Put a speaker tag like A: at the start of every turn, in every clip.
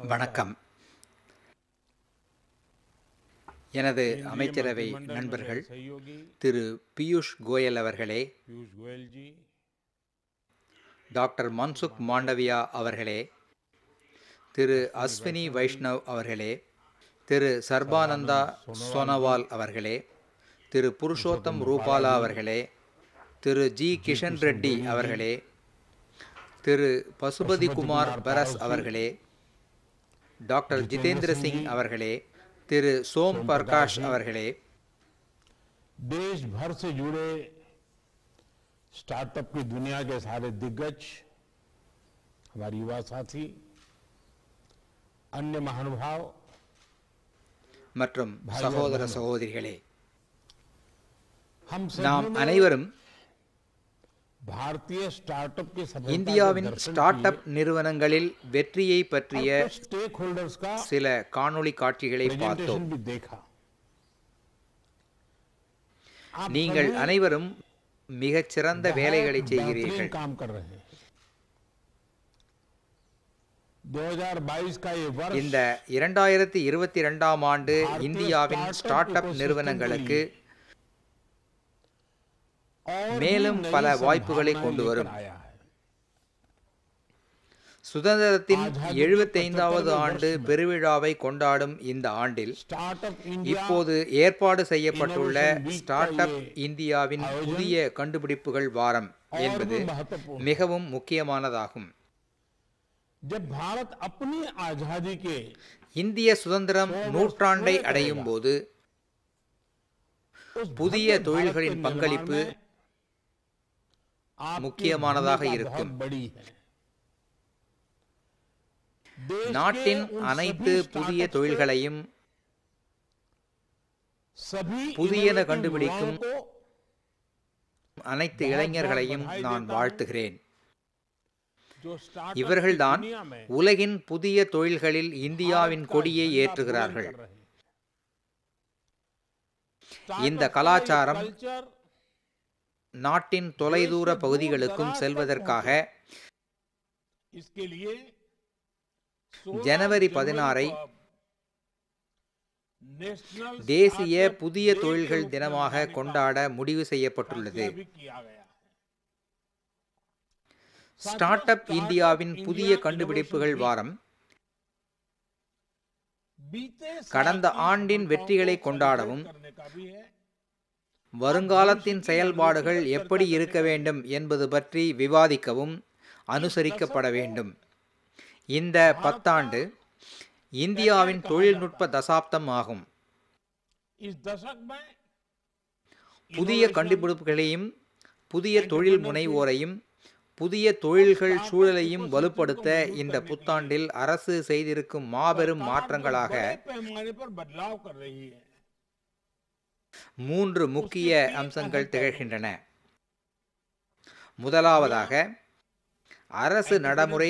A: வணக்கம் எனது அமைச்சரவை நண்பர்கள்
B: सहयोगी
A: திரு பியூஷ் கோயல் அவர்களே
B: पीयूष गोयल जी
A: டாக்டர் மன்சுக் மாண்டவியா அவர்களே திரு அஸ்வினி வைஷ்ணவ் அவர்களே திரு சர்பானந்தா சோனோவால் அவர்களே திரு புருஷோத்தம் ரூபாலா அவர்களே திரு ஜி கிஷன் ரெட்டி அவர்களே திரு பசுபதி குமார் பரஸ் அவர்களே டாக்டர் ஜிதேந்திர சிங் அவர்களே திரு சோம் பிரகாஷ் அவர்களே
B: देश भर से जुड़े स्टार्टअप की दुनिया के सारे दिग्गज हमारे युवा साथी अन्य महानुभाव
A: மற்றும் சகோதர சகோதரிகளே
B: हम
A: நாம்
B: सभी ने
A: அனைவரும்
B: भारतीय स्टार्टअप की सफलता
A: இந்தியாவின் ஸ்டார்ட் அப் நிறுவனங்களில் வெற்றியை பற்றிய
B: स्टेक होल्डर्स का
A: சில காணொளி காட்சிகளை பார்த்தோம்
B: प्रेजेंटेशन भी देखा आप
A: நீங்கள்
B: सभी
A: அனைவரும் மிகச் சிறந்த வேலைகளை
B: बेहतरीन
A: செய்கிறீர்கள்
B: काम कर रहे हैं 2022 का ये वर्ष
A: இந்த இரண்டாயிரத்தி இருபத்தி ரெண்டாம் ஆண்டு இந்தியாவின் ஸ்டார்ட் அப் நிறுவனங்களுக்கு
B: और भी
A: மேலும்
B: नई
A: பல வாய்ப்புகளை
B: संभावनाएं
A: கொண்டு
B: लेकर
A: வரும்.
B: आया है
A: சுதந்திரத்தின்
B: ஆஜாதி
A: எழுபத்தைந்தாவது
B: பத்தொன்பது
A: ஆண்டு
B: வருஷம்
A: பெருவிழாவை கொண்டாடும் இந்த ஆண்டில்
B: स्टार्टअप इंडिया
A: இப்போது ஏற்பாடு செய்யப்பட்டுள்ள
B: Innovation Week
A: ஸ்டார்ட் அப்
B: का ये
A: இந்தியாவின்
B: आयोजन
A: புதிய கண்டுபிடிப்புகள் வாரம்
B: और
A: என்பது
B: भी महत्वपूर्ण है।
A: மிகவும் முக்கியமானதாகும்
B: जब भारत अपनी आजादी के
A: இந்திய சுதந்திரம் நூற்றாண்டை அடையும் போது
B: उस
A: புதிய
B: भव्य भारत
A: தொழில்களின்
B: के
A: பங்களிப்பு
B: निर्माण में आपकी
A: முக்கியமானதாக
B: भूमिका
A: இருக்கும்.
B: बहुत बड़ी है देश
A: நாட்டின்
B: के उन
A: அனைத்து
B: सभी
A: புதிய
B: startups
A: தொழில்களையும்
B: को, सभी
A: புதியன
B: innovative
A: கண்டுபிடிக்கும்
B: युवाओं को
A: அனைத்து
B: बहुत
A: இளைஞர்களையும்
B: बहुत बधाई
A: நான்
B: देता हूं।
A: வாழ்த்துகிறேன்
B: जो startup
A: இவர்கள்தான்
B: की दुनिया में
A: உலகின் புதிய தொழில்களில் இந்தியாவின்
B: भारत का
A: கொடியை
B: झंडा
A: ஏற்றுகிறார்கள்
B: बुलंद कर रहे हैं।
A: இந்த
B: Startup का ये
A: கலாச்சாரம்
B: culture
A: நாட்டின் தொலைதூர
B: देश के
A: பகுதிகளுக்கும்
B: दूर-दराज तक
A: செல்வதற்காக
B: इसके लिए 16
A: ஜனவரி
B: जनवरी
A: பதினாறை
B: को अब नेशनल
A: தேசிய
B: स्टार्टअप
A: புதிய
B: डे के
A: தொழில்கள்
B: रूप में
A: தினமாக
B: मनाने का
A: கொண்டாட முடிவு செய்யப்பட்டுள்ளது
B: फैसला भी किया गया है
A: ஸ்டார்ட் அப் இந்தியாவின் புதிய கண்டுபிடிப்புகள் வாரம்
B: बीते साल
A: கடந்த
B: की
A: ஆண்டின்
B: सफलताओं
A: வெற்றிகளை
B: को
A: கொண்டாடவும்
B: celebrate करने का भी है
A: வருங்காலத்தின் செயல்பாடுகள் எப்படி இருக்க வேண்டும் என்பது பற்றி விவாதிக்கவும் அனுசரிக்கப்பட வேண்டும் இந்த பத்தாண்டு இந்தியாவின் தொழில்நுட்ப தசாப்தம் ஆகும்
B: इस दशक में
A: புதிய கண்டுபிடிப்புகளையும் புதிய தொழில் முனைவோரையும் புதிய தொழில்கள் சூழலையும் வலுப்படுத்த இந்த புத்தாண்டில் அரசு செய்திருக்கும் மாபெரும்
B: सरकार
A: மாற்றங்களாக
B: बड़े पैमाने पर बदलाव कर रही है
A: மூன்று முக்கிய அம்சங்கள் திகழ்கின்றன முதலாவதாக அரசு நடைமுறை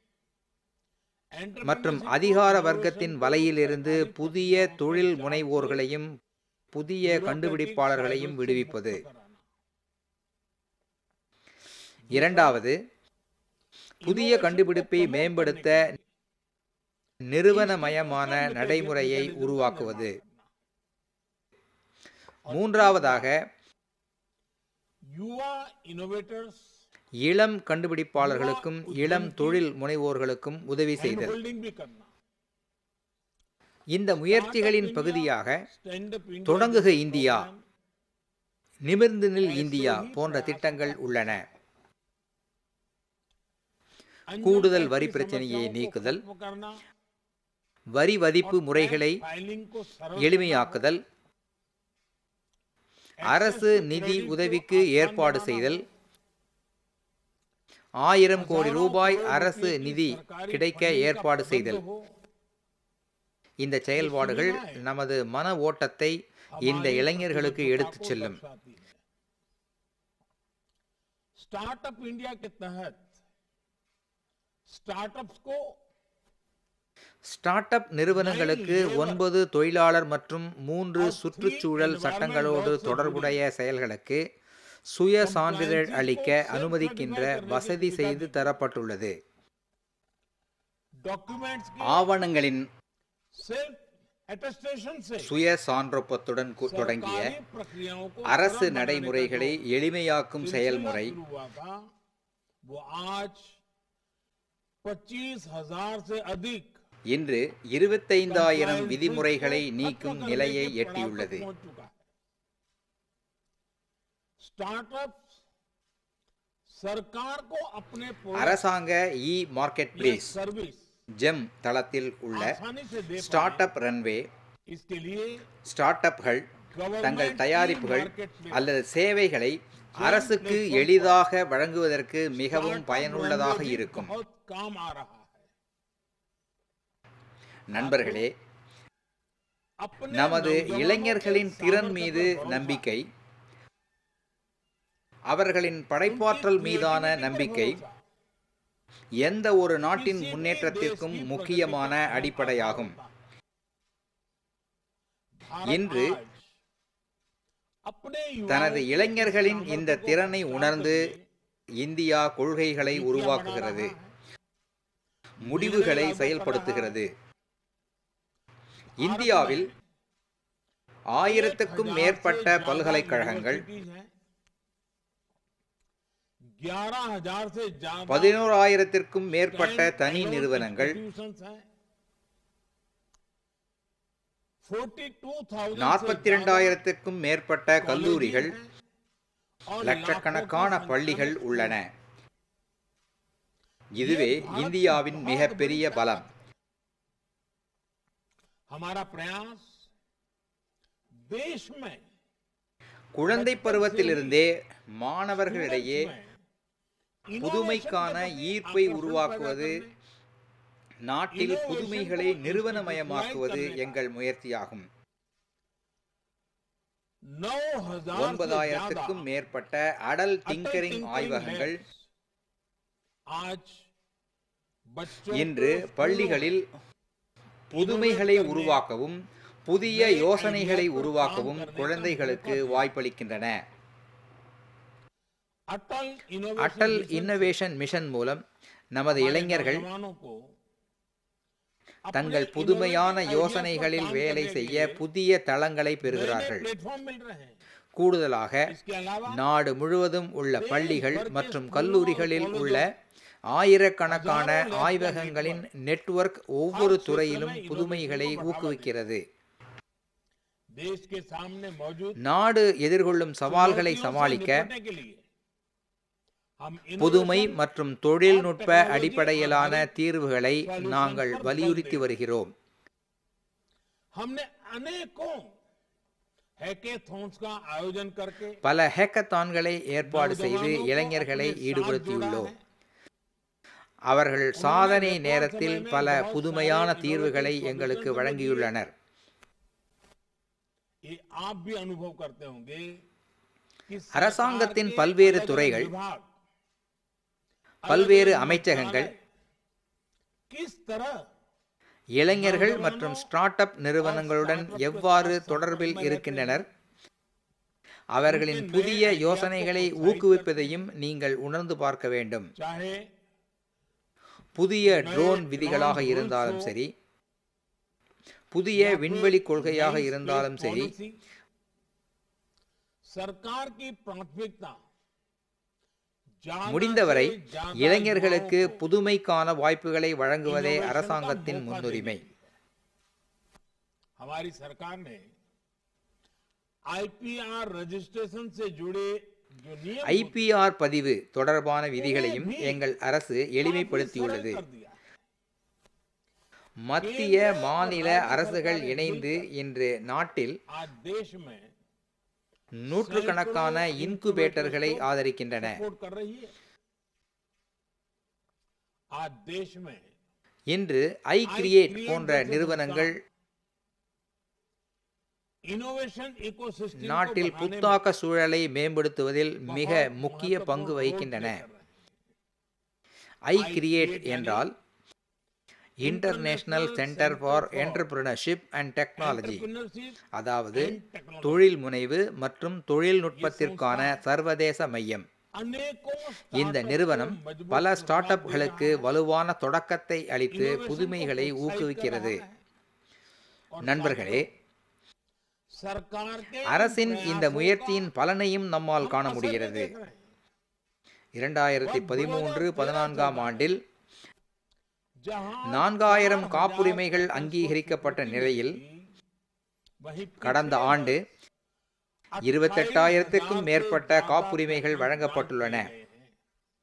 A: மற்றும் அதிகார வர்க்கத்தின் வலையிலிருந்து புதிய தொழில் முனைவோர்களையும் புதிய கண்டுபிடிப்பாளர்களையும் விடுவிப்பது இரண்டாவது புதிய கண்டுபிடிப்பை மேம்படுத்த நிறுவனமயமான நடைமுறையை உருவாக்குவது மூன்றாவதாக
B: युवा इनोवेटर्स
A: இளம் கண்டுபிடிப்பாளர்களுக்கும் இளம் தொழில் முனைவோர்களுக்கும் உதவி
B: हैंड
A: செய்தல்
B: होल्डिंग भी करना
A: இந்த முயற்சிகளின் பகுதியாக
B: स्टैंड अप इंडिया
A: தொடங்குக
B: जैसे
A: இந்தியா
B: प्रोग्राम
A: நிமிர்ந்து நில் இந்தியா போன்ற திட்டங்கள் உள்ளன
B: अंजन
A: கூடுதல்
B: टैक्स
A: வரி
B: की
A: பிரச்சனையை
B: समस्याओं को
A: நீக்குதல்
B: खत्म करना
A: வரி வதிப்பு
B: और
A: முறைகளை
B: टैक्स फाइलिंग को सरल
A: எளிமையாக்குதல் அரசு நிதி உதவிக்கு ஏற்பாடு செய்தல் ஆயிரம் கோடி ரூபாய் அரசு நிதி கிடைக்க ஏற்பாடு செய்தல் இந்த செயல்பாடுகள் நமது மன ஓட்டத்தை இந்த இளைஞர்களுக்கு எடுத்துச் செல்லும்
B: स्टार्टअप इंडिया के तहत स्टार्टअप्स को
A: ஸ்டார்ட் அப் நிறுவனங்களுக்கு ஒன்பது தொழிலாளர் மற்றும் மூன்று சுற்றுச்சூழல் சட்டங்களோடு தொடர்புடைய செயல்களுக்கு சுய சான்றிதழ் அளிக்க அனுமதிக்கின்ற வசதி செய்து தரப்பட்டுள்ளது
C: डॉक्यूमेंट्स की
A: ஆவணங்களின்
C: सेल्फ अटेस्टेशन से
A: சுய சான்றொப்பத்துடன் கு- தொடங்கிய
C: सरकारी प्रक्रियाओं को
A: அரசு
C: सरल बनाने का
A: நடைமுறைகளை எளிமையாக்கும்
C: सिलसिला
A: செயல்முறை
C: शुरू हुआ था वो आज पच्चीस हजार से अधिक
A: இன்று இருபத்தைந்தாயிரம்
C: compliance
A: விதிமுறைகளை
C: को
A: நீக்கும்
C: खत्म
A: நிலையை
C: करने के पड़ाव तक
A: எட்டியுள்ளது
C: पहुंच चुका है स्टार्टअप सरकार को अपने product
A: அரசாங்க இ மார்க்கெட்
C: या
A: பிளேஸ்
C: सर्विस
A: ஜெம் தளத்தில் உள்ள
C: आसानी से दे
A: ஸ்டார்ட்
C: पाए
A: அப் ரன்வே
C: इसके लिए
A: ஸ்டார்ட் அப்கள் தங்கள்
C: गवर्नमेंट
A: தயாரிப்புகள்
C: marketplace
A: அல்லது சேவைகளை அரசுக்கு எளிதாக வழங்குவதற்கு மிகவும் பயனுள்ளதாக இருக்கும்
C: बहुत काम आ रहा है
A: நண்பர்களே
C: अपने
A: நமது
C: नौजवानों
A: இளைஞர்களின்
C: के
A: திறன்
C: सामर्थ्य
A: மீது
C: पर भरोसा,
A: நம்பிக்கை அவர்களின் படைப்பாற்றல்
C: उनकी
A: மீதான
C: creativity पर
A: நம்பிக்கை
C: भरोसा,
A: எந்த ஒரு நாட்டின்
C: किसी भी
A: முன்னேற்றத்திற்கும்
C: देश की
A: முக்கியமான
C: प्रगति का
A: அடிப்படையாகும்
C: आधार होता है। भारत
A: இன்று
C: आज अपने युवाओं
A: தனது
C: के
A: இளைஞர்களின்
C: सामर्थ्य
A: இந்த
C: को
A: திறனை
C: प्रचार
A: உணர்ந்து
C: करके
A: இந்தியா கொள்கைகளை
C: नीतियां
A: உருவாக்குகிறது
C: बना रहा है।
A: முடிவுகளை
C: निर्णय लागू कर
A: செயல்படுத்துகிறது
C: रहा है।
A: இந்தியாவில்
C: भारत
A: ஆயிரத்துக்கும்
C: में
A: மேற்பட்ட
C: 1000 से
A: பல்கலைக்கழகங்கள்
C: ज्यादा universities हैं। 11000 से ज्यादा
A: பதினோராயிரத்திற்கும் மேற்பட்ட
C: Stand
A: தனி
C: alone
A: நிறுவனங்கள்
C: institutions हैं। 42,000 से
A: நாற்பத்தி
C: ज्यादा
A: இரண்டாயிரத்திற்கும் மேற்பட்ட
C: colleges
A: கல்லூரிகள்
C: हैं और
A: லட்சக்கணக்கான
C: लाखों की
A: பள்ளிகள்
C: संख्या में
A: உள்ளன இதுவே இந்தியாவின் மிகப்பெரிய பலம்
C: हमारा प्रयास देश में
A: குழந்தை பருவத்திலிருந்தே மாணவர்களிடையே
C: innovation
A: புதுமைக்கான
C: के प्रति
A: ஈர்ப்பை
C: आकर्षण
A: उருவாக்குவது
C: पैदा करने,
A: நாட்டில்
C: Innovation
A: புதுமைகளை
C: को
A: நிறுவனமயமாக்குவது
C: institutionalize करने
A: எங்கள் முயற்சியாகும்
C: 9000 से
A: ஒன்பதாயிரத்துக்கும்
C: ज्यादा
A: மேற்பட்ட அடல்
C: अटल
A: டிங்கரிங்
C: tinkering
A: ஆய்வகங்கள்
C: labs आज बच्चों
A: இன்று
C: को स्कूलों
A: பள்ளிகளில் புதுமைகளை உருவாக்கவும் புதிய யோசனைகளை உருவாக்கவும் குழந்தைகளுக்கு வாய்ப்பளிக்கின்றன
C: Atal
A: Atal
C: innovation
A: innovation mission மூலம் நமது இளைஞர்கள்
C: नौजवानों को
A: தங்கள் புதுமையான யோசனைகளில் வேலை செய்ய புதிய தளங்களை பெறுகிறார்கள்
C: प्लेटफॉर्म मिल रहे हैं
A: கூடுதலாக
C: इसके अलावा
A: நாடு முழுவதும் உள்ள பள்ளிகள் மற்றும் கல்லூரிகளில் உள்ள ஆயிரக்கணக்கான ஆய்வகங்களின் நெட்வொர்க் ஒவ்வொரு துறையிலும் புதுமைகளை ஊக்குவிக்கிறது
C: देश के सामने मौजूद
A: நாடு எதிர்கொள்ளும் சவால்களை
C: चुनौतियों से
A: சமாளிக்க
C: निपटने के लिए हम
A: புதுமை
C: innovation
A: மற்றும் தொழில்நுட்ப அடிப்படையிலான தீர்வுகளை நாங்கள் வலியுறுத்தி வருகிறோம்
C: हमने अनेकों हैकेथॉन्स का आयोजन करके
A: பல ஹேக்கத்தான்களை ஏற்பாடு செய்து
C: नौजवानों को
A: இளைஞர்களை
C: अपने साथ
A: ஈடுபடுத்தியுள்ளோம்
C: जोड़ा है।
A: அவர்கள் சாதனை
C: record
A: நேரத்தில்
C: समय में
A: பல
C: बहुत
A: புதுமையான
C: सारे
A: தீர்வுகளை
C: innovative
A: எங்களுக்கு
C: solutions
A: வழங்கியுள்ளனர்
C: ये आप भी अनुभव करते होंगे कि
A: அரசாங்கத்தின்
C: सरकार के
A: பல்வேறு
C: अलग-अलग
A: துறைகள்,
C: विभाग,
A: பல்வேறு
C: अलग-अलग
A: அமைச்சகங்கள்
C: मंत्रालय किस तरह
A: இளைஞர்கள் மற்றும் ஸ்டார்ட் அப் நிறுவனங்களுடன் எவ்வாறு தொடர்பில் இருக்கின்றனர் அவர்களின் புதிய யோசனைகளை ஊக்குவிப்பதையும் நீங்கள் உணர்ந்து பார்க்க வேண்டும்
C: चाहे
A: புதிய ட்ரோன் விதிகளாக இருந்தாலும் சரி புதிய விண்வெளி கொள்கையாக
C: नई
A: இருந்தாலும்
C: space
A: சரி
C: policy, सरकार की प्राथमिकता ज्यादा
A: முடிந்தவரை
C: से ज्यादा
A: இளைஞர்களுக்கு
C: युवाओं को
A: புதுமைக்கான வாய்ப்புகளை வழங்குவதே
C: innovation का
A: அரசாங்கத்தின்
C: मौका
A: முன்னுரிமை
C: देने की है। हमारी सरकार ने आईपीआर रजिस्ट्रेशन से जुड़े जो नियम होते हैं,
A: ஐபிஆர் பதிவு தொடர்பான விதிகளையும்
C: भी
A: எங்கள் அரசு
C: काफी
A: எளிமைப்படுத்தியுள்ளது
C: सरल कर दिया है।
A: மத்திய மாநில அரசுகள் இணைந்து இன்று நாட்டில்
C: आज देश में
A: நூற்றுக்கணக்கான இன்குபேட்டர்களை ஆதரிக்கின்றன
C: सपोर्ट कर रही है आज देश में
A: இன்று ஐ கிரியேட் போன்ற நிறுவனங்கள்
C: इनोवेशन इकोसिस्टम
A: நாட்டில் புத்தாக்க சூழலை மேம்படுத்துவதில் மிக முக்கிய பங்கு வகிக்கின்றன ஐ கிரியேட் என்றால் international centre for entrepreneurship and technology அதாவது தொழில் முனைவு மற்றும் தொழில்நுட்பத்திற்கான சர்வதேச மையம்
C: अनेकों
A: இந்த
C: startup
A: நிறுவனம்
C: को मजबूत
A: பல
C: शुरुआत
A: ஸ்டார்ட்
C: दे
A: அப்களுக்கு
C: रहा है।
A: வலுவான தொடக்கத்தை அளித்து
C: Innovation को
A: புதுமைகளை
C: प्रोत्साहित कर
A: ஊக்குவிக்கிறது
C: रहा है। और
A: நண்பர்களே
C: सरकार के इन
A: அரசின் இந்த
C: प्रयासों
A: முயற்சியின்
C: का
A: பலனையும் நம்மால்
C: हम
A: காண
C: असर भी
A: முடிகிறது
C: देख रहे हैं।
A: இரண்டாயிரத்தி பதிமூன்று பதினான்காம் ஆண்டில்
C: जहां
A: நான்காயிரம்
C: 4000
A: காப்புரிமைகள்
C: पचास
A: அங்கீகரிக்கப்பட்ட
C: कोटी
A: நிலையில்
C: थी, वहीं
A: கடந்த
C: पिछले
A: ஆண்டு
C: वर्ष
A: இருபத்தெட்டாயிரத்திற்கும்
C: 28,000
A: மேற்பட்ட
C: से ज्यादा
A: காப்புரிமைகள்
C: पेटेंट
A: வழங்கப்பட்டுள்ளன
C: grant किए गए हैं।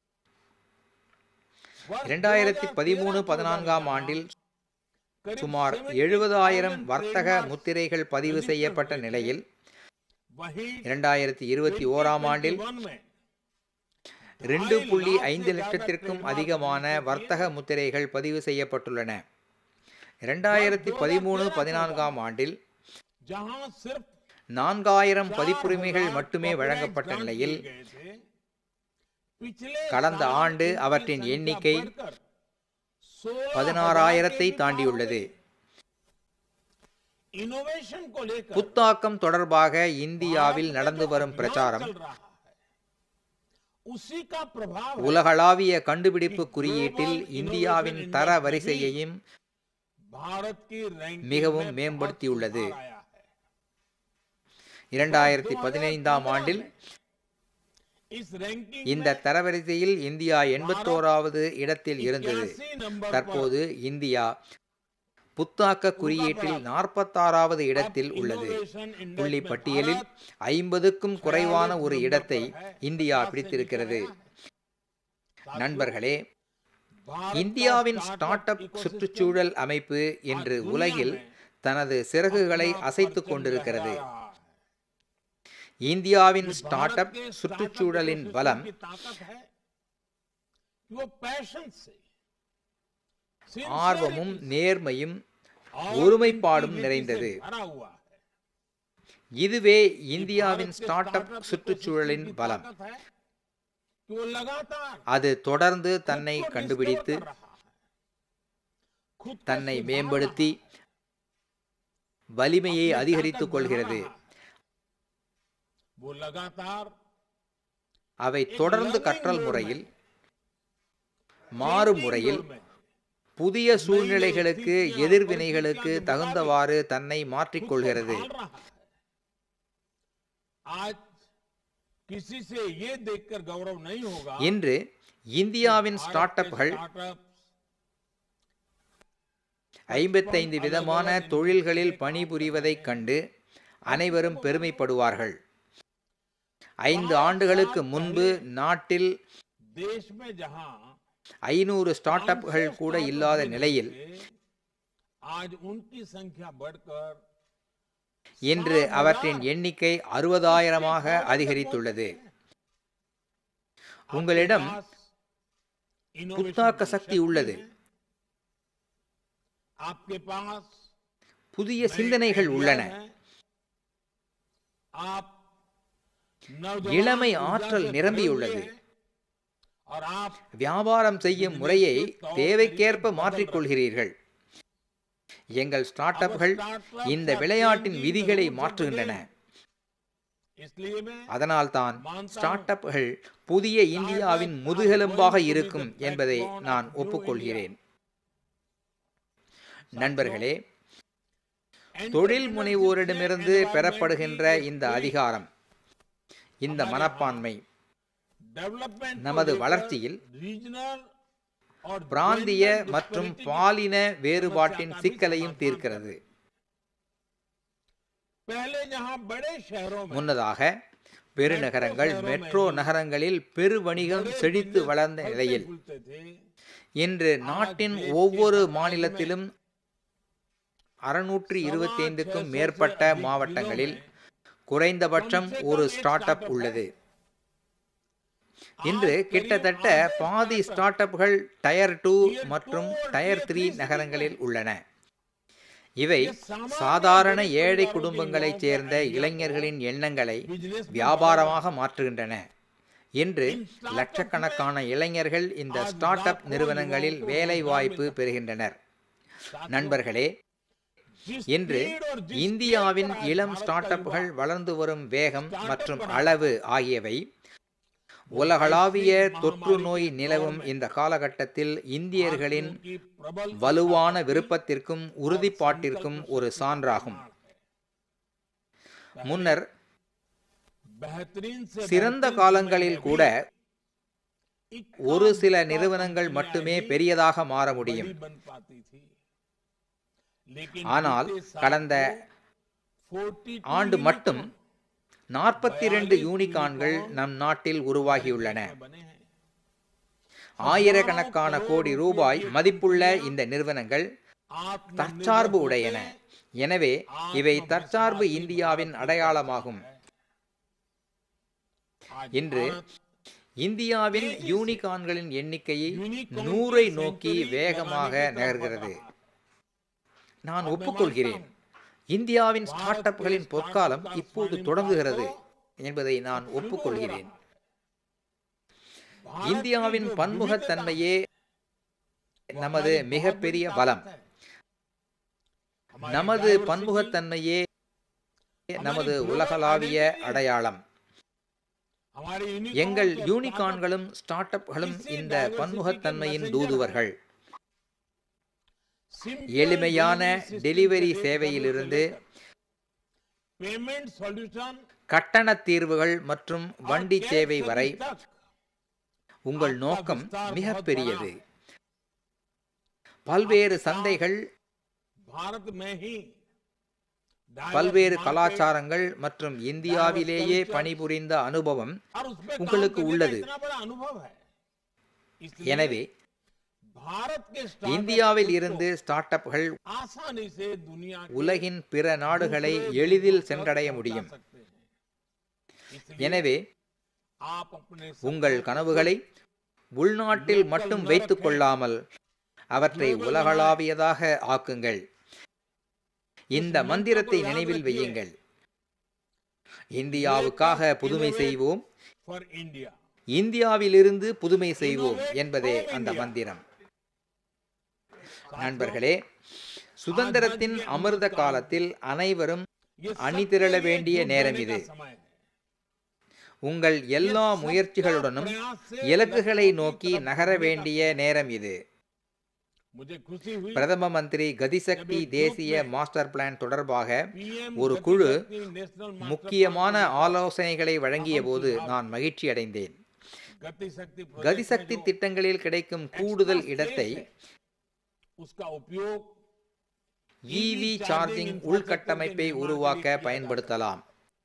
C: वर्ष
A: இரண்டாயிரத்தி
C: 2013
A: பதிமூணு பதினான்காம்
C: जहां
A: ஆண்டில்
C: करीब
A: சுமார்
C: 70,000
A: எழுபதாயிரம் வர்த்தக
C: trademarks
A: முத்திரைகள் பதிவு
C: register
A: செய்யப்பட்ட
C: हुए थे।
A: நிலையில்
C: वहीं
A: இரண்டாயிரத்தி இருபத்தி ஓராம் ஆண்டில்
C: 2021 में
A: ரெண்டு
C: ढाई
A: புள்ளி
C: लाख से
A: ஐந்து
C: ज्यादा
A: லட்சத்திற்கும்
C: trademark
A: அதிகமான
C: register किए
A: வர்த்தக முத்திரைகள் பதிவு செய்யப்பட்டுள்ளன இரண்டாயிரத்தி பதிமூணு பதினான்காம் ஆண்டில்
C: जहां सिर्फ
A: நான்காயிரம்
C: 4000
A: பதிப்புரிமைகள் மட்டுமே
C: copyright
A: வழங்கப்பட்ட
C: grant
A: நிலையில்
C: किए गए थे। पिछले
A: கடந்த
C: साल
A: ஆண்டு
C: इनकी
A: அவற்றின்
C: संख्या
A: எண்ணிக்கை
C: बढ़कर 16,000
A: பதினாறாயிரத்தை
C: के भी
A: தாண்டியுள்ளது
C: पार गई। इनोवेशन को लेकर
A: புத்தாக்கம் தொடர்பாக இந்தியாவில்
C: भारत में
A: நடந்து
C: जो
A: வரும்
C: अभियान
A: பிரச்சாரம்
C: चल रहा है, उसी का प्रभाव है
A: உலகளாவிய கண்டுபிடிப்பு குறியீட்டில் இந்தியாவின் தர வரிசையையும்
C: भारत की रैंकिंग
A: மிகவும்
C: में बहुत
A: மேம்படுத்தியுள்ளது.
C: सुधार आया है।
A: இரண்டாயிரத்தி பதினைந்தாம் ஆண்டில்
C: इस रैंकिंग
A: இந்த தரவரிசையில் இந்தியா எண்பத்தோராவது இடத்தில் இருந்தது
C: 81 नंबर
A: தற்போது இந்தியா புத்தாக்க குறியீட்டில் நாற்பத்தாறாவது இடத்தில் உள்ளது புள்ளி பட்டியலில் ஐம்பதுக்கும் குறைவான ஒரு இடத்தை இந்தியா பிடித்திருக்கிறது நண்பர்களே இந்தியாவின் ஸ்டார்ட் அப் சுற்றுச்சூழல் அமைப்பு இன்று உலகில் தனது சிறகுகளை அசைத்துக் கொண்டிருக்கிறது இந்தியாவின் ஸ்டார்ட் அப் சுற்றுச்சூழலின் பலம் ஆர்வமும் நேர்மையும் ஒருமைப்பாடும் நிறைந்தது இதுவே இந்தியாவின் ஸ்டார்ட் அப் சுற்றுச்சூழலின் பலம் அது தொடர்ந்து தன்னை கண்டுபிடித்து தன்னை மேம்படுத்தி வலிமையை அதிகரித்துக் கொள்கிறது
C: वो लगातार
A: அவை தொடர்ந்து கற்றல் முறையில் மாறும் முறையில் புதிய சூழ்நிலைகளுக்கு எதிர்வினைகளுக்கு தகுந்தவாறு தன்னை மாற்றிக்கொள்கிறது
C: आज किसी से ये देखकर गौरव नहीं होगा
A: இன்று இந்தியாவின் ஸ்டார்ட் அப்கள் ஐம்பத்தைந்து விதமான தொழில்களில் பணிபுரிவதைக் கண்டு அனைவரும் பெருமைப்படுவார்கள் ஐந்து ஆண்டுகளுக்கு முன்பு நாட்டில்
C: देश में जहां
A: ஐநூறு ஸ்டார்ட் அப்கள் கூட இல்லாத நிலையில்
C: आज उनकी संख्या बढ़कर
A: இன்று அவற்றின் எண்ணிக்கை அறுபதாயிரமாக அதிகரித்துள்ளது உங்களிடம் புத்தாக்க சக்தி உள்ளது
C: आपके पास
A: புதிய சிந்தனைகள் உள்ளன
C: आप
A: இளமை ஆற்றல் நிரம்பியுள்ளது
C: और आप
A: வியாபாரம் செய்யும் முறையை தேவைக்கேற்ப மாற்றிக்கொள்கிறீர்கள் எங்கள் ஸ்டார்ட் அப்கள் இந்த விளையாட்டின் விதிகளை மாற்றுகின்றன
C: इसलिए मैं
A: அதனால்தான் ஸ்டார்ட் அப்கள் புதிய இந்தியாவின் முதுகெலும்பாக இருக்கும் என்பதை நான் ஒப்புக்கொள்கிறேன் நண்பர்களே தொழில் முனைவோரிடமிருந்து பெறப்படுகின்ற இந்த அதிகாரம் இந்த மனப்பான்மை
C: डेवलपमेंट
A: நமது வளர்ச்சியில்
C: रीजनल और
A: பிராந்திய மற்றும் பாலின வேறுபாட்டின் சிக்கலையும் தீர்க்கிறது
C: पहले जहां बड़े शहरों में
A: முன்னதாக பெருநகரங்கள் மெட்ரோ நகரங்களில் பெருவணிகம் செழித்து வளர்ந்த நிலையில்
C: खुलते थे
A: இன்று நாட்டின் ஒவ்வொரு மாநிலத்திலும் அறுநூற்றி இருபத்தி ஐந்துக்கும் மேற்பட்ட மாவட்டங்களில் குறைந்தபட்சம் ஒரு ஸ்டார்ட் அப் உள்ளது இன்று கிட்டத்தட்ட பாதி ஸ்டார்ட் அப்கள் டயர் டூ மற்றும் டயர் த்ரீ நகரங்களில் உள்ளன இவை சாதாரண ஏழை குடும்பங்களைச் சேர்ந்த இளைஞர்களின் எண்ணங்களை வியாபாரமாக மாற்றுகின்றன இன்று லட்சக்கணக்கான இளைஞர்கள் இந்த ஸ்டார்ட் அப் நிறுவனங்களில் வேலை வாய்ப்பு பெறுகின்றனர் நண்பர்களே இன்று இந்தியாவின் இளம் ஸ்டார்ட் அப்கள் வளர்ந்து வரும் வேகம் மற்றும் அளவு ஆகியவை உலகளாவிய தொற்று நோய் நிலவும் இந்த காலகட்டத்தில் இந்தியர்களின்
C: की प्रबल
A: வலுவான விருப்பத்திற்கும் உறுதிப்பாட்டிற்கும் ஒரு சான்றாகும் முன்னர்
C: बेहतरीन से
A: சிறந்த
C: बेहतरीन
A: காலங்களில் கூட
C: इक्का
A: ஒரு சில
C: दुक्का
A: நிறுவனங்கள்
C: कंपनियां
A: மட்டுமே
C: ही
A: பெரியதாக மாற முடியும்
C: बड़ी बन पाती थी लेकिन
A: ஆனால்
C: बीते साल
A: கடந்த
C: को 42
A: ஆண்டு மட்டும்
C: यूनिकॉर्न
A: நாற்பத்தி ரெண்டு யூனிகான்கள் நம் நாட்டில் உருவாகியுள்ளன
C: बने हैं
A: ஆயிரக்கணக்கான கோடி ரூபாய் மதிப்புள்ள இந்த நிறுவனங்கள்
C: आत्मनिर्भर
A: தற்சார்பு உடையன
C: होकर
A: எனவே இவை தற்சார்பு இந்தியாவின் அடையாளமாகும்
C: आज
A: இன்று
C: भारत
A: இந்தியாவின் யூனிகான்களின் எண்ணிக்கையை நூறை நோக்கி வேகமாக நகர்கிறது நான் ஒப்புக்கொள்கிறேன் இந்தியாவின் ஸ்டார்ட் அப்களின் பொற்காலம் இப்போது தொடங்குகிறது என்பதை நான் ஒப்புக்கொள்கிறேன் இந்தியாவின் பன்முகத்தன்மையே நமது மிகப்பெரிய பலம் நமது பன்முகத்தன்மையே நமது உலகளாவிய அடையாளம்
C: हमारे
A: எங்கள் யூனிகான்களும் ஸ்டார்ட் அப்களும் இந்த பன்முகத்தன்மையின் தூதுவர்கள் எளிமையான டெலிவரி சேவையிலிருந்து
C: பேமெண்ட் சொல்யூஷன்
A: கட்டண தீர்வுகள் மற்றும் வண்டி சேவை வரை உங்கள் நோக்கம் மிகப்பெரியது பல்வேறு சந்தைகள்
C: भारत में ही
A: பல்வேறு கலாச்சாரங்கள் மற்றும் இந்தியாவிலேயே பணிபுரிந்த அனுபவம்
C: और उसमें काम
A: உங்களுக்கு
C: करने का
A: உள்ளது.
C: इतना बड़ा अनुभव है इसलिए
A: எனவே
C: भारत के startup
A: இந்தியாவில்
C: को
A: இருந்து ஸ்டார்ட் அப்கள்
C: आसानी से दुनिया के
A: உலகின் பிற நாடுகளை
C: दूसरे
A: எளிதில்
C: देशों तक
A: சென்றடைய
C: पहुंचा
A: முடியும்
C: सकते हैं। इसलिए
A: எனவே
C: आप अपने
A: உங்கள்
C: सपनों
A: கனவுகளை உள்நாட்டில் மட்டும் வைத்துக் கொள்ளாமல் அவற்றை உலகளாவியதாக ஆக்குங்கள் இந்த மந்திரத்தை நினைவில் வையுங்கள் இந்தியாவுக்காக புதுமை செய்வோம்
C: for India
A: இந்தியாவிலிருந்து புதுமை செய்வோம் என்பதே அந்த மந்திரம் நண்பர்களே சுதந்திரத்தின் அமிர்த காலத்தில் அனைவரும்
C: ये सबके
A: அணிதிரள
C: लिए
A: வேண்டிய
C: जुट
A: நேரம்
C: जाने का
A: இது
C: समय है।
A: உங்கள் எல்லா முயற்சிகளுடனும் இலக்குகளை நோக்கி நகர வேண்டிய நேரம் இது
C: मुझे खुशी हुई
A: பிரதம மந்திரி கதிசக்தி தேசிய மாஸ்டர் பிளான் தொடர்பாக
C: PM
A: ஒரு குழு
C: गतिशक्ति नेशनल मास्टर
A: முக்கியமான ஆலோசனைகளை வழங்கிய போது நான் மகிழ்ச்சி அடைந்தேன்
C: गतिशक्ति प्रोजेक्ट
A: கதிசக்தி
C: में जो
A: திட்டங்களில் கிடைக்கும் கூடுதல் இடத்தை
C: उसका उपयोग
A: இவி சார்ஜிங் உள்கட்டமைப்பை உருவாக்க பயன்படுத்தலாம்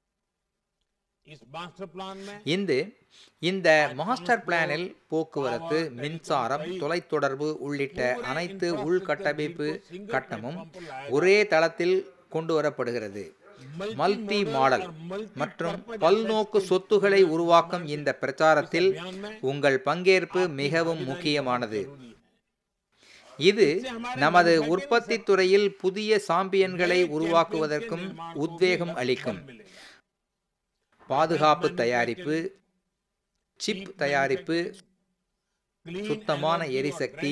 C: इस मास्टर प्लान में
A: இந்த இந்த மாஸ்டர் பிளானில் போக்குவரத்து மின்சாரம் தொலைத்தொடர்பு உள்ளிட்ட அனைத்து உள்கட்டமைப்பு கட்டமும் ஒரே தளத்தில் கொண்டு வரப்படுகிறது மல்டி மாடல் மற்றும் பல்நோக்கு சொத்துக்களை உருவாக்கும் இந்த பிரச்சாரத்தில் உங்கள் பங்கேற்பு மிகவும் முக்கியமானது இது நமது உற்பத்தி துறையில் புதிய சாம்பியன்களை உருவாக்குவதற்கும் உத்வேகம் அளிக்கும் பாதுகாப்பு தயாரிப்பு சிப் தயாரிப்பு சுத்தமான எரிசக்தி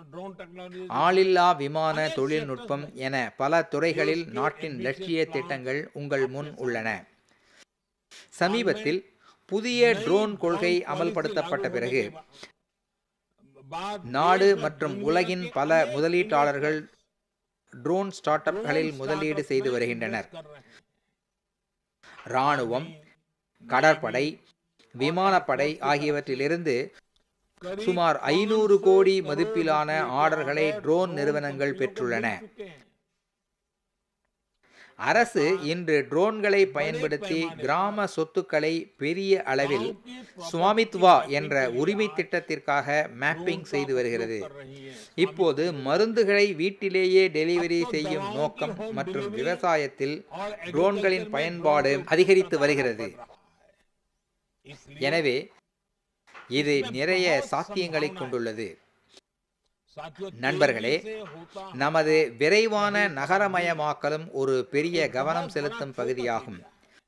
A: ஆளில்லா விமான தொழில்நுட்பம் என பல துறைகளில் நாட்டின் லட்சிய திட்டங்கள் உங்கள் முன் உள்ளன சமீபத்தில் புதிய ட்ரோன் கொள்கை அமல்படுத்தப்பட்ட பிறகு நாடு மற்றும் உலகின் பல முதலீட்டாளர்கள் ட்ரோன் ஸ்டார்ட் அப்களில் முதலீடு செய்து வருகின்றனர் இராணுவம் கடற்படை விமானப்படை ஆகியவற்றிலிருந்து சுமார் ஐநூறு கோடி மதிப்பிலான ஆர்டர்களை ட்ரோன் நிறுவனங்கள் பெற்றுள்ளன அரசு இன்று ட்ரோன்களை பயன்படுத்தி கிராம சொத்துக்களை பெரிய அளவில் சுவாமித்வா என்ற உரிமை திட்டத்திற்காக மேப்பிங் செய்து வருகிறது இப்போது மருந்துகளை வீட்டிலேயே டெலிவரி செய்யும் நோக்கம் மற்றும் விவசாயத்தில் ட்ரோன்களின் பயன்பாடு அதிகரித்து வருகிறது எனவே இது நிறைய சாத்தியங்களை கொண்டுள்ளது நண்பர்களே நமது விரைவான நகரமயமாக்கலும் ஒரு பெரிய கவனம் செலுத்தும் பகுதியாகும்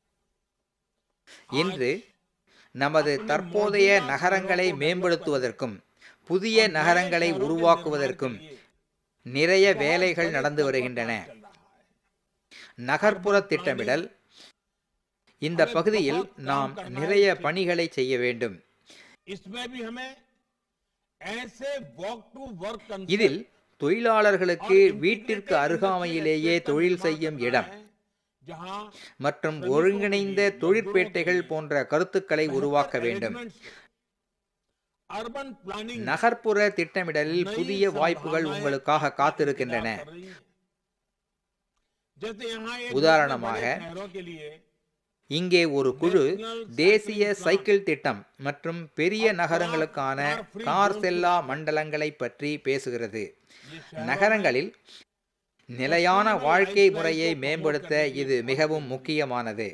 A: இன்று நமது தற்போதைய நகரங்களை மேம்படுத்துவதற்கும் புதிய நகரங்களை உருவாக்குவதற்கும் நிறைய வேலைகள் நடந்து வருகின்றன நகர்ப்புற திட்டமிடல் இந்த பகுதியில் நாம் நிறைய பணிகளை செய்ய வேண்டும்
C: इसमें भी हमें ऐसे वॉक टू वर्क
A: இதில் தொழிலாளர்களுக்கு வீட்டிற்கு அருகாமையிலேயே தொழில் செய்யும் இடம்
C: जहां
A: மற்றும் ஒருங்கிணைந்த தொழிற்பேட்டைகள் போன்ற கருத்துக்களை உருவாக்க வேண்டும்
C: अर्बन प्लानिंग
A: நகர்ப்புற திட்டமிடலில் புதிய வாய்ப்புகள் உங்களுக்காக காத்திருக்கின்றன
C: जैसे यहाँ एक
A: உதாரணமாக,
C: बड़े शहरों के लिए
A: இங்கே ஒரு குழு தேசிய சைக்கிள் திட்டம் மற்றும் பெரிய நகரங்களுக்கான கார் செல்லா மண்டலங்களை பற்றி பேசுகிறது நகரங்களில் நிலையான வாழ்க்கை முறையை மேம்படுத்த இது மிகவும் முக்கியமானது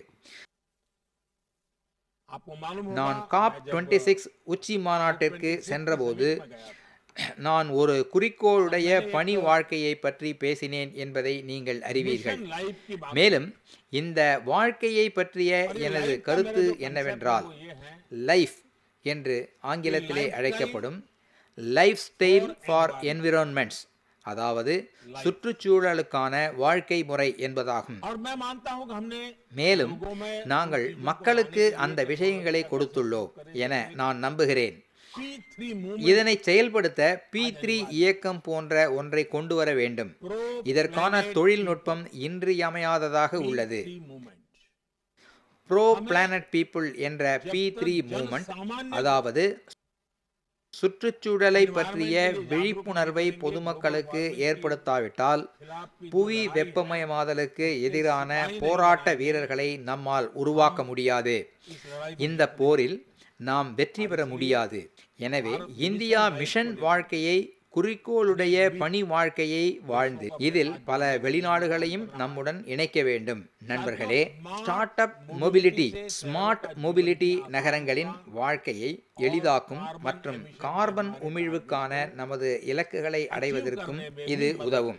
C: आपको मालूम
A: நான்
C: होगा,
A: காப்
C: मैं जब
A: டுவெண்ட்டி சிக்ஸ் உச்சி மாநாட்டிற்கு சென்றபோது
C: में गया था,
A: நான் ஒரு குறிக்கோளுடைய பணி வாழ்க்கையை பற்றி பேசினேன் என்பதை நீங்கள் அறிவீர்கள்
C: मिशन लाइफ की बात
A: மேலும் இந்த வாழ்க்கையை பற்றிய
C: और ये
A: எனது
C: लाइफ का
A: கருத்து
C: मेरा जो
A: என்னவென்றால்
C: concept है वो ये है,
A: லைஃப் என்று ஆங்கிலத்திலே
C: lifestyle
A: அழைக்கப்படும் லைஃப் ஸ்டைல் ஃபார் என்விரான்மெண்ட்ஸ் அதாவது சுற்றுச்சூழலுக்கான வாழ்க்கை முறை என்பதாகும்
C: और मैं मानता हूं कि हमने
A: மேலும்
C: लोगों में
A: நாங்கள் மக்களுக்கு அந்த விஷயங்களை கொடுத்துள்ளோம் என நான் நம்புகிறேன்
C: P3 movement
A: இதனை செயல்படுத்த பி த்ரீ இயக்கம் போன்ற ஒன்றை கொண்டு வர வேண்டும்
C: pro
A: இதற்கான தொழில்நுட்பம் இன்றியமையாததாக உள்ளது
C: P3 movement
A: pro planet people என்ற பி த்ரீ மூமெண்ட் அதாவது சுற்றுச்சூழலை பற்றிய விழிப்புணர்வை பொதுமக்களுக்கு ஏற்படுத்தாவிட்டால்
C: खिलाफ
A: புவி வெப்பமயமாதலுக்கு எதிரான போராட்ட வீரர்களை நம்மால் உருவாக்க முடியாது
C: इस लड़ाई
A: இந்த போரில் நாம் வெற்றி பெற முடியாது எனவே இந்தியா மிஷன் வாழ்க்கையை குறிக்கோளுடைய பணி வாழ்க்கையை வாழ்ந்து இதில் பல வெளிநாடுகளையும் நம்முடன் இணைக்க வேண்டும் நண்பர்களே start up mobility smart mobility நகரங்களின் வாழ்க்கையை எளிதாக்கும் மற்றும் கார்பன் உமிழ்வுக்கான நமது இலக்குகளை அடைவதற்கும் இது உதவும்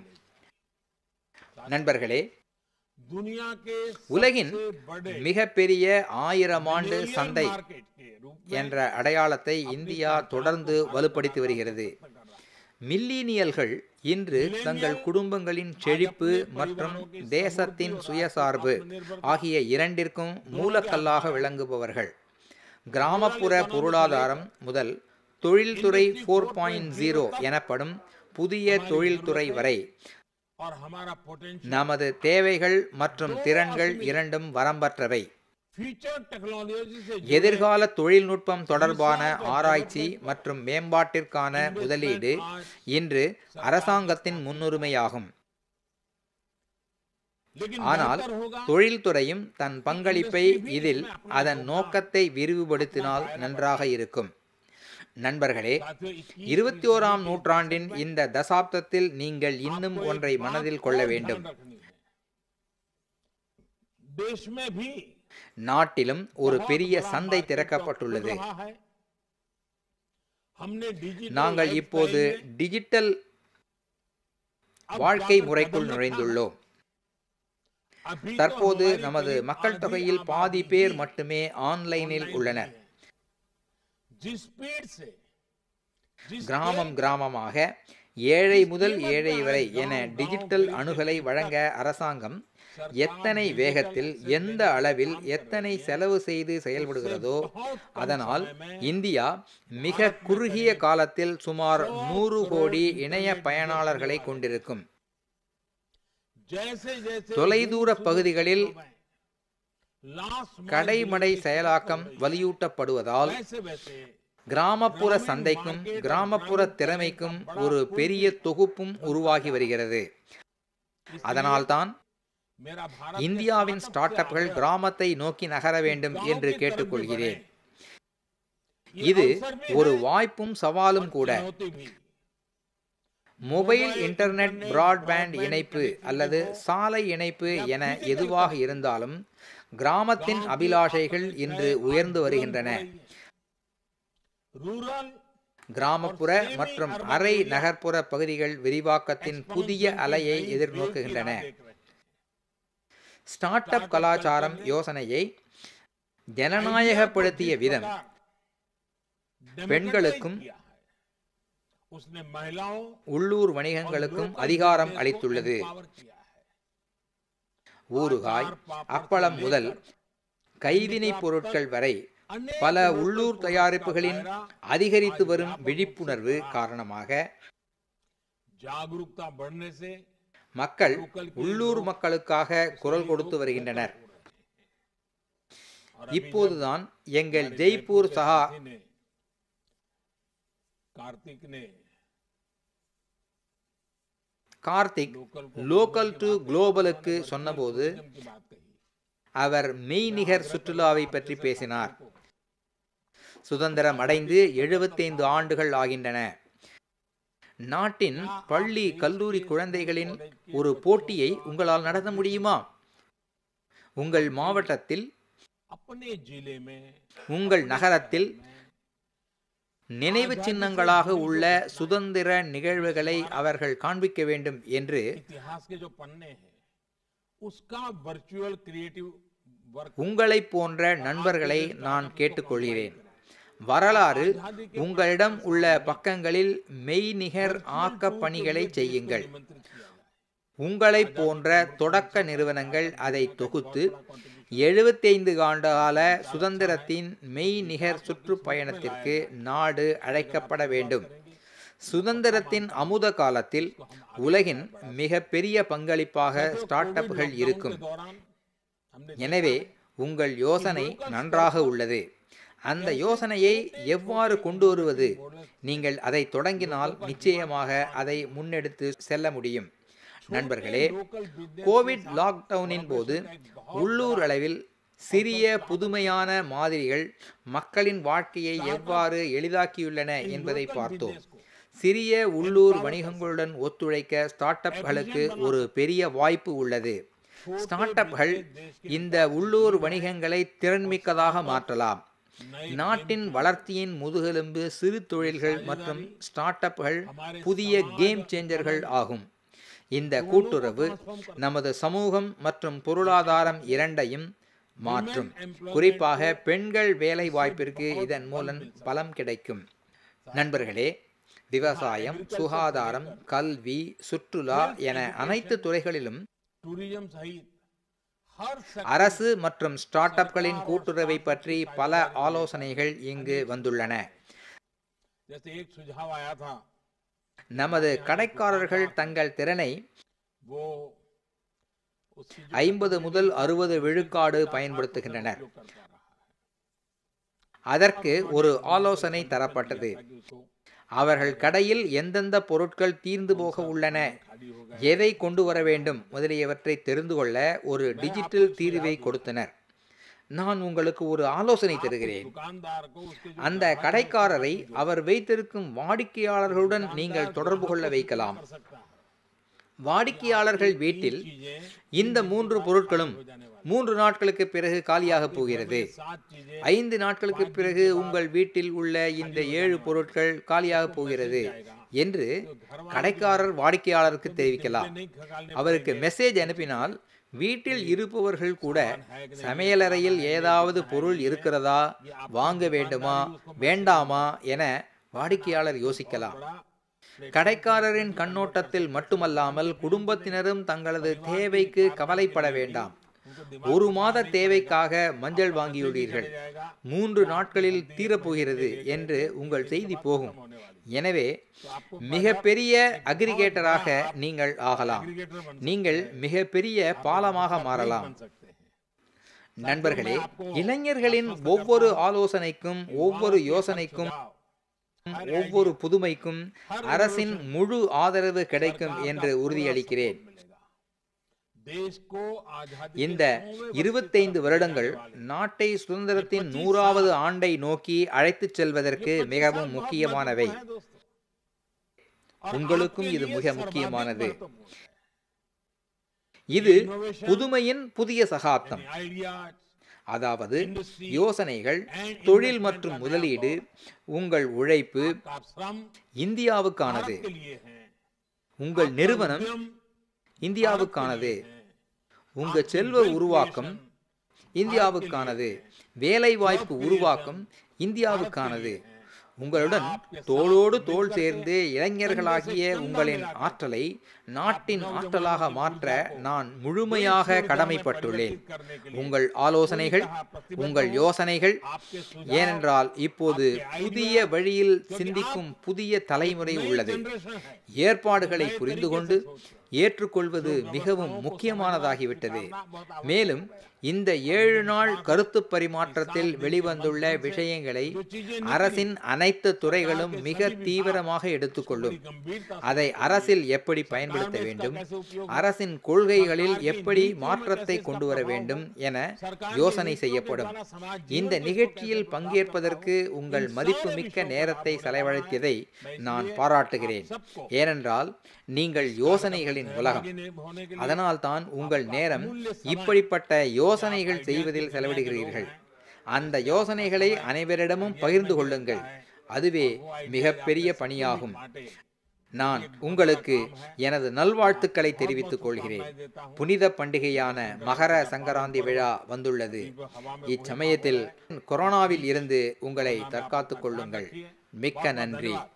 A: நண்பர்களே
C: दुनिया के
A: உலகின்
C: सबसे बड़े
A: மிகப்பெரிய ஆயிரம் ஆண்டு
C: alien
A: சந்தை
C: market के रूप में
A: என்ற அடையாளத்தை இந்தியா தொடர்ந்து வலுப்படுத்தி வருகிறது மில்லினியல்கள் இன்று தங்கள் குடும்பங்களின் செழிப்பு மற்றும் தேசத்தின் சுயசார்பு ஆகிய இரண்டிற்கும் மூலக்கல்லாக விளங்குபவர்கள் கிராமப்புற பொருளாதாரம் முதல் தொழில்துறை ஃபோர் பாயிண்ட் ஜீரோ எனப்படும் புதிய தொழில்துறை வரை
C: और हमारा पोटेंशियल
A: நமது தேவைகள் மற்றும் திறன்கள் இரண்டும் வரம்பற்றவை
C: फ्यूचर टेक्नोलॉजी से
A: எதிர்கால தொழில்நுட்பம் தொடர்பான ஆராய்ச்சி மற்றும் மேம்பாட்டிற்கான முதலீடு இன்று அரசாங்கத்தின் முன்னுரிமையாகும்
C: लेकिन
A: ஆனால்
C: बेहतर होगा
A: தொழில்துறையும் தன் பங்களிப்பை இதில் அதன் நோக்கத்தை விரிவுபடுத்தினால் நன்றாக இருக்கும் நண்பர்களே
C: साथियों इसकी
A: இருபத்தி ஓராம் நூற்றாண்டின் இந்த தசாப்தத்தில் நீங்கள் இன்னும் ஒன்றை மனதில் கொள்ள வேண்டும்
C: ध्यान रखनी है देश में भी
A: நாட்டிலும் ஒரு
C: बहुत
A: பெரிய
C: बड़ा
A: சந்தை
C: market
A: திறக்கப்பட்டுள்ளது
C: खुल रहा है। हमने digital
A: நாங்கள்
C: lifestyle
A: இப்போது
C: में
A: டிஜிட்டல்
C: अब
A: வாழ்க்கை
C: जाकर
A: முறைக்குள்
C: कदम रखा
A: நுழைந்துள்ளோம்
C: है। अभी तो
A: தற்போது
C: हमारी
A: நமது
C: करीब
A: மக்கள்
C: आधी
A: தொகையில்
C: आबादी
A: பாதி பேர்
C: ही
A: மட்டுமே ஆன்லைனில்
C: online
A: உள்ளனர்
C: है। जिस स्पीड से जिस
A: கிராமம்
C: तेज
A: கிராமமாக ஏழை முதல் ஏழை வரை என டிஜிட்டல் அணுகலை வழங்க அரசாங்கம் எத்தனை வேகத்தில் எந்த அளவில் எத்தனை செலவு செய்து செயல்படுகிறதோ அதனால் இந்தியா மிக குறுகிய காலத்தில் சுமார் நூறு கோடி இணைய பயனாளர்களை கொண்டிருக்கும்
C: जैसे जैसे
A: தொலைதூர பகுதிகளில்
C: last mile
A: கடைமடை
C: delivery
A: செயலாக்கம் வலியூட்டப்படுவதால்
C: वैसे वैसे
A: கிராமப்புற சந்தைக்கும் கிராமப்புற திறமைக்கும் ஒரு பெரிய தொகுப்பும் உருவாகி வருகிறது அதனால்தான்
C: मेरा भारत के
A: இந்தியாவின்
C: startup
A: ஸ்டார்ட்
C: से
A: அப்கள்
C: आग्रह
A: கிராமத்தை நோக்கி நகர வேண்டும்
C: गांव
A: என்று
C: की तरफ भी
A: கேட்டுக்கொள்கிறேன்
C: बढ़े। ये
A: இது
C: अवसर भी
A: ஒரு
C: है
A: வாய்ப்பும் சவாலும்
C: और
A: கூட
C: चुनौती भी।
A: Mobile
C: Mobile,
A: internet
C: internet,
A: broadband
C: broadband
A: இணைப்பு
C: connectivity
A: அல்லது
C: हो,
A: சாலை இணைப்பு
C: या
A: என
C: physical
A: எதுவாக
C: connectivity।
A: இருந்தாலும் கிராமத்தின்
C: गांव की
A: அபிலாஷைகள்
C: आकांक्षाएं
A: இன்று
C: आज
A: உயர்ந்து
C: बुलंद
A: வருகின்றன
C: हो रही हैं। रूरल
A: கிராமப்புற
C: और semi
A: மற்றும்
C: urban
A: அரை
C: area
A: நகர்ப்புற பகுதிகள் விரிவாக்கத்தின் புதிய
C: expansion की
A: அலையை
C: नई
A: எதிர்நோக்குகின்றன
C: वेग की राह देख रहे हैं।
A: ஸ்டார்ட் அப்
C: Startup
A: கலாச்சாரம்
C: culture ने
A: யோசனையை
C: idea
A: ஜனநாயகப்படுத்திய
C: को जिस
A: விதம்
C: प्रकार
A: பெண்களுக்கும்
C: democratize किया है, उसने महिलाओं
A: உள்ளூர்
C: और
A: வணிகங்களுக்கும்
C: local
A: அதிகாரம்
C: business को
A: அளித்துள்ளது
C: empower किया है।
A: ஊறுகாய்
C: आचार पापड़ से
A: அப்பளம் முதல்
C: लेकर
A: கைவினைப் பொருட்கள் வரை
C: अनेक
A: பல
C: local
A: உள்ளூர்
C: products
A: தயாரிப்புகளின்
C: का दायरा
A: அதிகரித்து
C: आज
A: வரும்
C: व्यापक
A: விழிப்புணர்வு
C: रूप से बढ़ा।
A: காரணமாக
C: जागरूकता बढ़ने से
A: மக்கள்
C: local के
A: உள்ளூர்
C: लोग
A: மக்களுக்காக குரல்
C: सभी
A: கொடுத்து
C: लोग
A: வருகின்றனர்
C: vocal हो रहे हैं। और अभी जब
A: இப்போதுதான் எங்கள்
C: हमारे
A: ஜெய்ப்பூர்
C: के
A: சகா
C: साथी ने, कार्तिक ने
A: கார்த்திக்
C: लोकल को
A: லோக்கல் டு
C: global की बात
A: குளோபலுக்கு
C: कही,
A: சொன்னபோது
C: tourism की बात कही।
A: அவர் மெய்நிகர் சுற்றுலாவை பற்றி பேசினார் சுதந்திரம் அடைந்து எழுபத்தைந்து ஆண்டுகள் ஆகின்றன நாட்டின் பள்ளி கல்லூரி குழந்தைகளின் ஒரு போட்டியை உங்களால் நடத்த முடியுமா உங்கள் மாவட்டத்தில்
C: अपने जिले में
A: உங்கள் நகரத்தில் நினைவு சின்னங்களாக உள்ள சுதந்திர நிகழ்வுகளை அவர்கள் காண்பிக்க வேண்டும் என்று
C: इतिहास के जो पन्ने हैं उसका वर्चुअल क्रिएटिव वर्क
A: உங்களைப் போன்ற நண்பர்களை நான் கேட்டுக்கொள்கிறேன் வரலாறு உங்களிடம் உள்ள பக்கங்களில் மெய்நிகர் ஆக்க பணிகளை செய்யுங்கள்
C: निमंत्रित किया जाए
A: உங்களைப் போன்ற தொடக்க நிறுவனங்கள் அதை தொகுத்து எழுபத்தைந்து ஆண்டுகால சுதந்திரத்தின் மெய்நிகர் சுற்றுப்பயணத்திற்கு நாடு அழைக்கப்பட வேண்டும் சுதந்திரத்தின் அமுத காலத்தில் உலகின் மிக பெரிய பங்களிப்பாக ஸ்டார்ட் அப்கள் இருக்கும்
C: के दौरान हमने
A: எனவே உங்கள் யோசனை நன்றாக உள்ளது அந்த யோசனையை எவ்வாறு கொண்டு வருவது நீங்கள் அதை தொடங்கினால் நிச்சயமாக அதை முன்னெடுத்து செல்ல முடியும் நண்பர்களே கோவிட் லாக்டவுனின் போது உள்ளூர் அளவில் சிறிய புதுமையான மாதிரிகள் மக்களின் வாழ்க்கையை எவ்வாறு எளிதாக்கியுள்ளன என்பதை பார்த்தோம் சிறிய உள்ளூர் வணிகங்களுடன் ஒத்துழைக்க ஸ்டார்ட் அப்களுக்கு ஒரு பெரிய வாய்ப்பு உள்ளது ஸ்டார்ட் அப்கள் இந்த உள்ளூர் வணிகங்களை திறன்மிக்கதாக மாற்றலாம் நாட்டின் வளர்ச்சியின் முதுகெலும்பு சிறு தொழில்கள் மற்றும் ஸ்டார்ட் அப்கள் புதிய கேம் சேஞ்சர்கள் ஆகும் இந்த கூட்டுறவு நமது சமூகம் மற்றும் பொருளாதாரம் இரண்டையும் மாற்றும் குறிப்பாக பெண்கள் வேலை வாய்ப்பிற்கு இதன் மூலம் பலம் கிடைக்கும் நண்பர்களே விவசாயம் சுகாதாரம் கல்வி சுற்றுலா என அனைத்து துறைகளிலும்
C: टूरिज्म सहित हर सेक्टर
A: அரசு மற்றும் ஸ்டார்ட் அப்களின் கூட்டுறவை பற்றி பல ஆலோசனைகள் இங்கு வந்துள்ளன
C: जैसे एक सुझाव आया था
A: நமது கடைக்காரர்கள் தங்கள் திறனை
C: वो उसकी जो
A: ஐம்பது முதல் அறுபது விழுக்காடு பயன்படுத்துகின்றனர்
C: उपयोग कर पा रहा है
A: அதற்கு ஒரு ஆலோசனை தரப்பட்டது
C: ताकि उसको
A: அவர்கள் கடையில் எந்தெந்த பொருட்கள் தீர்ந்து போக உள்ளன
C: खाली हो गए
A: எதை கொண்டு வர வேண்டும் முதலியவற்றை தெரிந்து கொள்ள ஒரு டிஜிட்டல் தீர்வை கொடுத்தனர் நான் உங்களுக்கு ஒரு ஆலோசனை தருகிறேன்
C: दुकानदार को उसके जो
A: அந்த கடைக்காரரை அவர் வைத்திருக்கும் வாடிக்கையாளர்களுடன் நீங்கள் தொடர்பு கொள்ள வைக்கலாம்
C: कर सकता है
A: வாடிக்கையாளர்கள் வீட்டில்
C: चीजें
A: இந்த மூன்று பொருட்களும்
C: हो जाने वाली
A: மூன்று நாட்களுக்கு பிறகு காலியாக போகிறது
C: सात चीजें
A: ஐந்து நாட்களுக்கு பிறகு உங்கள் வீட்டில் உள்ள இந்த ஏழு பொருட்கள் காலியாக போகிறது என்று கடைக்காரர் வாடிக்கையாளருக்கு தெரிவிக்கலாம்
C: नहीं खगालने
A: அவருக்கு மெசேஜ் அனுப்பினால் வீட்டில் இருப்பவர்கள் கூட சமையலறையில் ஏதாவது பொருள் இருக்கிறதா வாங்க வேண்டுமா வேண்டாமா என வாடிக்கையாளர் யோசிக்கலாம் கடைக்காரரின் கண்ணோட்டத்தில் மட்டுமல்லாமல் குடும்பத்தினரும் தங்களது தேவைக்கு கவலைப்பட வேண்டாம் ஒரு மாத தேவைக்காக மஞ்சள் வாங்கியுள்ளீர்கள் மூன்று நாட்களில் தீரப்போகிறது என்று உங்கள் செய்தி போகும் எனவே மிகப்பெரிய அக்ரிகேட்டராக நீங்கள் ஆகலாம் நீங்கள் மிகப்பெரிய பாலமாக மாறலாம்
C: सकते हैं
A: நண்பர்களே இளைஞர்களின் ஒவ்வொரு ஆலோசனைக்கும் ஒவ்வொரு யோசனைக்கும் ஒவ்வொரு புதுமைக்கும் அரசின் முழு ஆதரவு கிடைக்கும் என்று உறுதியளிக்கிறேன்
C: देश को आजादी
A: இந்த இருபத்தைந்து வருடங்கள் நாட்டை சுதந்திரத்தின் நூறாவது ஆண்டை நோக்கி அழைத்துச் செல்வதற்கு மிகவும் முக்கியமானவை உங்களுக்கும் இது மிக முக்கியமானது இது புதுமையின் புதிய சகாப்தம்
C: आइडियाज
A: அதாவது யோசனைகள் தொழில் மற்றும் முதலீடு உங்கள் உழைப்பு
C: का श्रम
A: இந்தியாவுக்கானது
C: के लिए है
A: உங்கள் நிறுவனம் இந்தியாவுக்கானது உங்க செல்வ உருவாக்கம் இந்தியாவுக்கானது வேலைவாய்ப்பு உருவாக்கம் இந்தியாவுக்கானது உங்களுடன் தோளோடு தோள் சேர்ந்து இளைஞர்களாகிய உங்களின் ஆற்றலை நாட்டின் ஆற்றலாக மாற்ற நான் முழுமையாக கடமைப்பட்டுள்ளேன் உங்கள் ஆலோசனைகள் உங்கள் யோசனைகள் ஏனென்றால் இப்போது புதிய வழியில் சிந்திக்கும் புதிய தலைமுறை உள்ளது ஏற்பாடுகளை புரிந்து கொண்டு ஏற்றுக்கொள்வது மிகவும் முக்கியமானதாகிவிட்டது மேலும் இந்த ஏழு நாள் கருத்து பரிமாற்றத்தில் வெளிவந்துள்ள விஷயங்களை அரசின் அனைத்து துறைகளும் மிக தீவிரமாக எடுத்துக்கொள்ளும் அதை அரசில் எப்படி பயன்படுத்த வேண்டும் அரசின் கொள்கைகளில் எப்படி மாற்றத்தை கொண்டு வர வேண்டும் என யோசனை செய்யப்படும் இந்த நிகழ்ச்சியில் பங்கேற்பதற்கு உங்கள் மதிப்புமிக்க நேரத்தை செலவழித்ததை நான் பாராட்டுகிறேன் ஏனென்றால் நீங்கள் யோசனைகளின் உலகம் அதனால்தான் உங்கள் நேரம் இப்படிப்பட்ட யோசனைகள் செய்வதில் செலவிடுகிறீர்கள் அந்த யோசனைகளை அனைவரிடமும் பகிர்ந்து கொள்ளுங்கள் அதுவே மிகப்பெரிய பணியாகும் நான் உங்களுக்கு எனது நல்வாழ்த்துக்களை தெரிவித்துக் கொள்கிறேன் புனித பண்டிகையான மகர சங்கராந்தி விழா வந்துள்ளது இச்சமயத்தில் கொரோனாவில் இருந்து உங்களை தற்காத்துக் கொள்ளுங்கள் மிக்க நன்றி